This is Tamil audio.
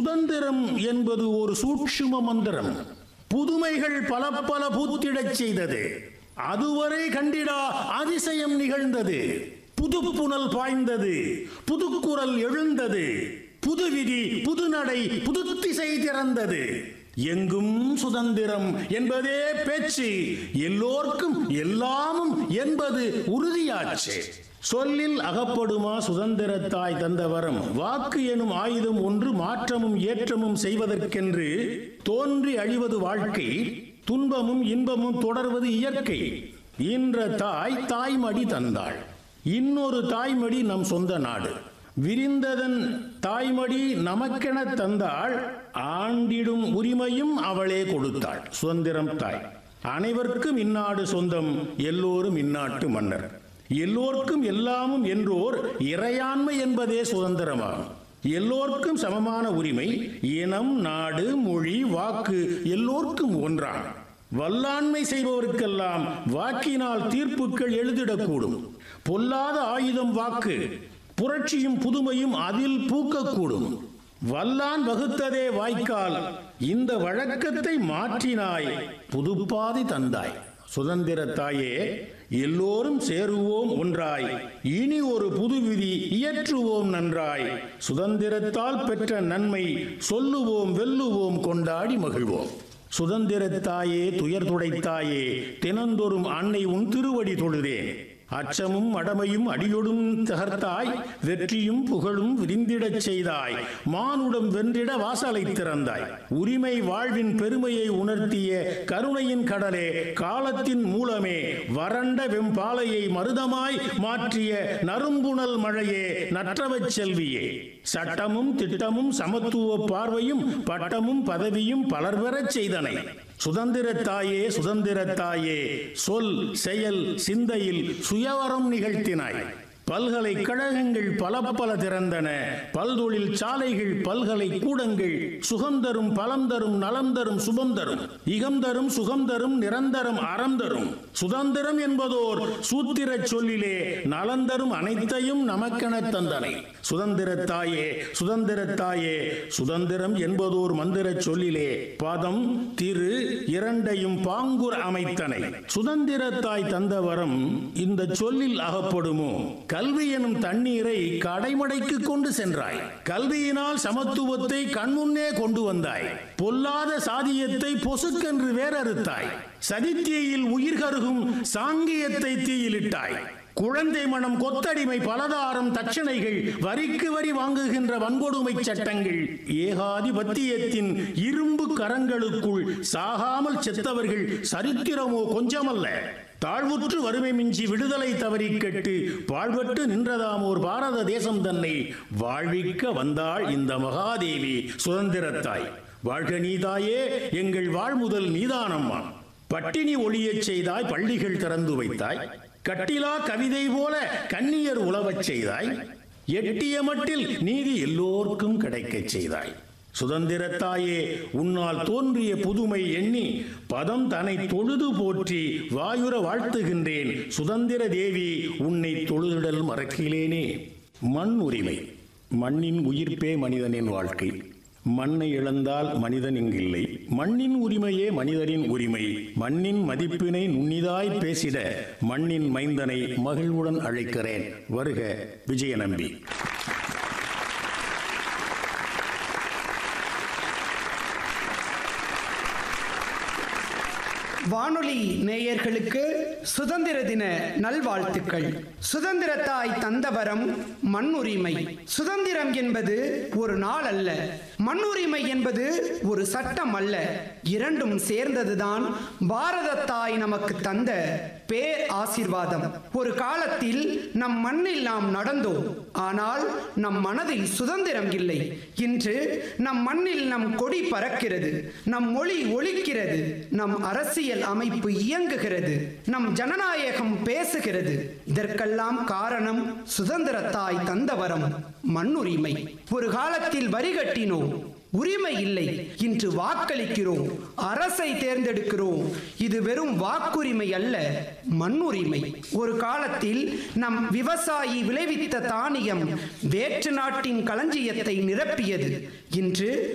சுதந்திரம் என்பது ஒரு சூட்சும மந்திரம் புதுமைகள் பல பல பூத்திடச் செய்தது அதுவரை கண்டிடா அதிசயம் நிகழ்ந்தது புதுப்புணல் பாய்ந்தது புதுக்குரல் எழுந்தது புது விதி புது நடை புது திசை திறந்தது எங்கும் சுதந்திரம் என்பதே பேச்சு எல்லோர்க்கும் எல்லாமும் என்பது உறுதியாச்சு சொல்லில் அகப்படுமா சுதந்திரத்தாய் தந்த வரம் வாக்கு எனும் ஆயுதம் ஒன்று மாற்றமும் ஏற்றமும் செய்வதற்கென்று தோன்றி அழிவது வாழ்க்கை துன்பமும் இன்பமும் தொடர்வது இயற்கை ஈன்ற தாய் தாய்மடி தந்தாள் இன்னொரு தாய்மடி நம் சொந்த நாடு விரிந்ததன் தாய்மடி நமக்கென தந்தாள் ஆண்டிடும் உரிமையும் அவளே கொடுத்தாள் சுதந்திரம் தாய் அனைவருக்கும் இந்நாடு சொந்தம் எல்லோரும் இந்நாட்டு மன்னர் எல்லோர்க்கும் எல்லாமும் என்றோர் இறையாண்மை என்பதே சுதந்திரமாகும் எல்லோர்க்கும் சமமான உரிமை இனம் நாடு மொழி வாக்கு எல்லோர்க்கும் ஒன்றான் வல்லாண்மை செய்பவருக்கெல்லாம் வாக்கினால் தீர்ப்புகள் எழுதிடக்கூடும் பொல்லாத ஆயுதம் வாக்கு புரட்சியும் புதுமையும் அதில் பூக்கக்கூடும் வல்லான் வகுத்ததே வாய்க்கால் இந்த வழக்கத்தை மாற்றினாய் புதுப்பாதி தந்தாய் சுதந்திர தாயே எல்லோரும் சேருவோம் ஒன்றாய் இனி ஒரு புது விதி இயற்றுவோம் நன்றாய் சுதந்திரத்தால் பெற்ற நன்மை சொல்லுவோம் வெல்லுவோம் கொண்டாடி மகிழ்வோம் சுதந்திரத்தாயே துயர் துடைத்தாயே தினந்தோறும் அன்னை உன் திருவடி தொழுதேன் அச்சமும் அடமையும் அடியொடும் தகர்த்தாய் வெற்றியும் புகழும் விரிந்திடச் செய்தாய் மானுடம் வென்றிட வாசலை திறந்தாய் உரிமை வாழ்வின் பெருமையை உணர்த்திய கருணையின் கடலே காலத்தின் மூலமே வறண்ட வெம்பாலையை மருதமாய் மாற்றிய நறும்புணல் மழையே நற்றவச் செல்வியே சட்டமும் திட்டமும் சமத்துவ பார்வையும் பட்டமும் பதவியும் பலர் பெறச் செய்தனை சுதந்திர தாயே சுதந்திர தாயே சொல் செயல் சிந்தையில் சுயவரம் நிகழ்த்தினாய் பல்கலைக்கழகங்கள் பல பல திறந்தன பல்தொழில் சாலைகள் பல்கலை கூடங்கள் சுகம் தரும் பலம் தரும் நலம் தரும் சுபம் தரும் இகம் தரும் சுகம் தரும் நிரந்தரம் அறம் தரும் சுதந்திரம் என்பதோர் சூத்திர சொல்லிலே நலந்தரும் அனைத்தையும் நமக்கென தந்தனை சுதந்திர தாயே சுதந்திர தாயே சுதந்திரம் என்பதோர் மந்திர சொல்லிலே பதம் திரு இரண்டையும் பாங்குர் அமைத்தனை சுதந்திரத்தாய் தந்த வரம் இந்த சொல்லில் அகப்படுமோ கல்வி எனும் தண்ணீரை கடைமடைக்கு கொண்டு சென்றாய் கல்வியினால் சமத்துவத்தை கண்முன்னே கொண்டு வந்தாய் பொல்லாத சாதியத்தை பொசுக்கென்று வேறறுத்தாய் சதித்தீயில் உயிர் கருகும் சாங்கியத்தை தீயிலிட்டாய் குழந்தை மனம் கொத்தடிமை பலதாரம் தட்சணைகள் வரிக்கு வரி வாங்குகின்ற வன்கொடுமை சட்டங்கள் ஏகாதிபத்தியத்தின் இரும்பு கரங்களுக்குள் சாகாமல் செத்தவர்கள் சரித்திரமோ கொஞ்சமல்ல தாழ்வுற்று வறுமை மிஞ்சி விடுதலை தவறி கெட்டு வாழ்வற்று நின்றதாமோர் பாரத தேசம் தன்னை வாழ்விக்க வந்தாள் இந்த மகாதேவி சுதந்திரத்தாய் வாழ்க நீதாயே எங்கள் வாழ்முதல் நீதானம்மா பட்டினி ஒளியச் செய்தாய் பள்ளிகள் திறந்து வைத்தாய் கட்டிலா கவிதை போல கன்னியர் உழவச் செய்தாய் எட்டிய மட்டில் நீதி எல்லோருக்கும் கிடைக்கச் செய்தாய் சுதந்திரத்தாயே உன்னால் தோன்றிய புதுமை எண்ணி பதம் தன்னை தொழுது போற்றி வாயுர வாழ்த்துகின்றேன் சுதந்திர தேவி உன்னை தொழுதிடல் மறக்கிலேனே மண் உரிமை மண்ணின் உயிர்ப்பே மனிதனின் வாழ்க்கை மண்ணை இழந்தால் மனிதன் இங்கில்லை மண்ணின் உரிமையே மனிதனின் உரிமை மண்ணின் மதிப்பினை நுண்ணிதாய் பேசிட மண்ணின் மைந்தனை மகிழ்வுடன் அழைக்கிறேன் வருக விஜய நம்பி வானொலி நேயர்களுக்கு சுதந்திர தின நல்வாழ்த்துக்கள் சுதந்திரத்தாய் தந்தவரம் மண்ணுரிமை சுதந்திரம் என்பது ஒரு நாள் அல்ல மண்ணுரிமை என்பது ஒரு சட்டம் அல்ல இரண்டும் சேர்ந்ததுதான் பாரத தாய் நமக்கு தந்த பேர் ஆசீர்வாதம் ஒரு காலத்தில் நம் மண்ணில் நாம் நடந்தோம் ஆனால் நம் மனதில் சுதந்திரம் இல்லை இன்று நம் மண்ணில் நம் கொடி பறக்கிறது நம் மொழி ஒலிக்கிறது நம் அரசியல் அமைப்பு இயங்குகிறது நம் ஜனநாயகம் பேசுகிறது இதற்கெல்லாம் காரணம் சுதந்திரத்தாய் தந்தவரம் மண்ணுரிமை ஒரு காலத்தில் வரி கட்டினோம் உரிமை இல்லை இன்று வாக்களிக்கிறோம் அரசை தேர்ந்தெடுக்கிறோம் இது வெறும் வாக்குரிமை அல்ல மண்ணுரிமை ஒரு காலத்தில் நம் விவசாயி விளைவித்த தானியம் வேற்று நாட்டின் களஞ்சியத்தை நிரப்பியது இன்று